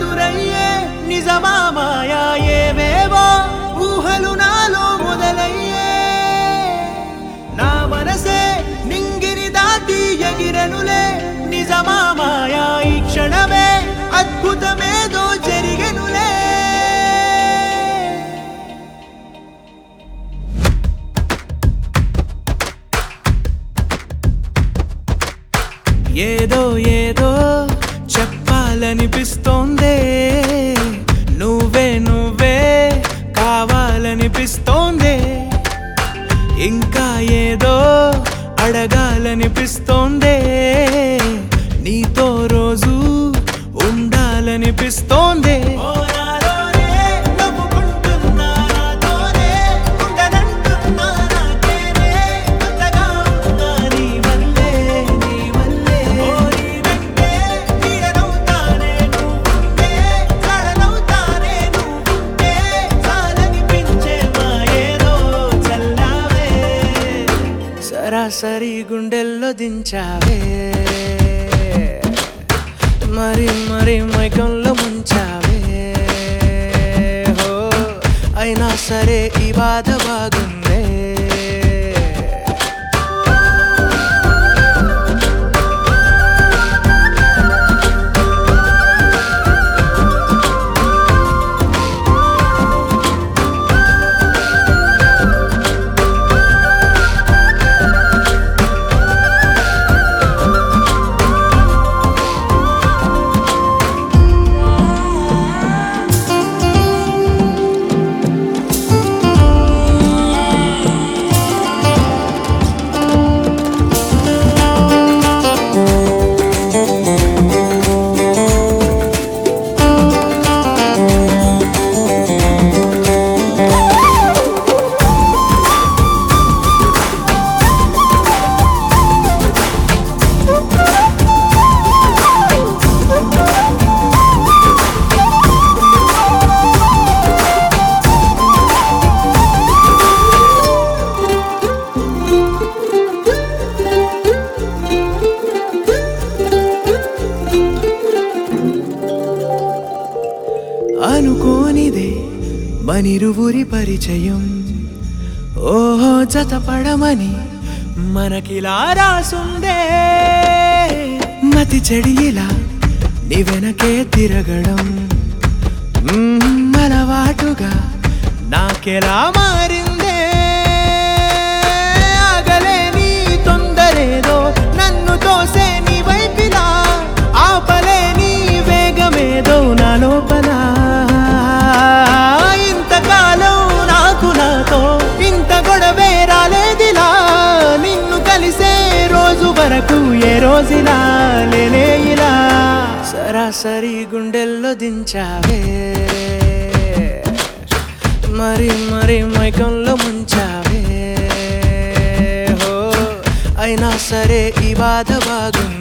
ఎదురయ్యే నిజమా మాయా ఏవేవో ఊహలు నాలో మొదలయ్యే నా మనసే నింగిని దాటి ఎగిరనులే నిజమా మాయా ఈ క్షణమే అద్భుతమేదో జరిగెనులే ఏదో ఏదో చెప్పాలనిపిస్తోందే నువ్వే నువ్వే కావాలనిపిస్తోందే ఇంకా ఏదో అడగాలనిపిస్తోందే నీతో రోజు ఉండాలనిపిస్తోందే సరాసరి గుండెల్లో దించావే మరి మరి మైకంలో ముంచావే హో అయినా సరే ఈ బాధ బాగుందే అనుకోనిదే మనిరువురి పరిచయం ఓహో జతపడమని మనకిలా రాసుందే మతి చెడిలా నీ వెనకే తిరగడం మ్మ్, అలవాటుగా నాకెలా మారిందే ఆగలేని తొందరేదో నన్ను తోసే నీ వైపిలా ఆపలేని వేగమేదో నా లోపల ఇంతకాలం నాకు నాతో ఇంత గొడవే రాలేదిలా నిన్ను కలిసే రోజు వరకు ఏ రోజులా లేనే ఇలా సరాసరి గుండెల్లో దించావే మరి మరి మైకంలో ముంచావే హో అయినా సరే ఈ బాధ బాగుంది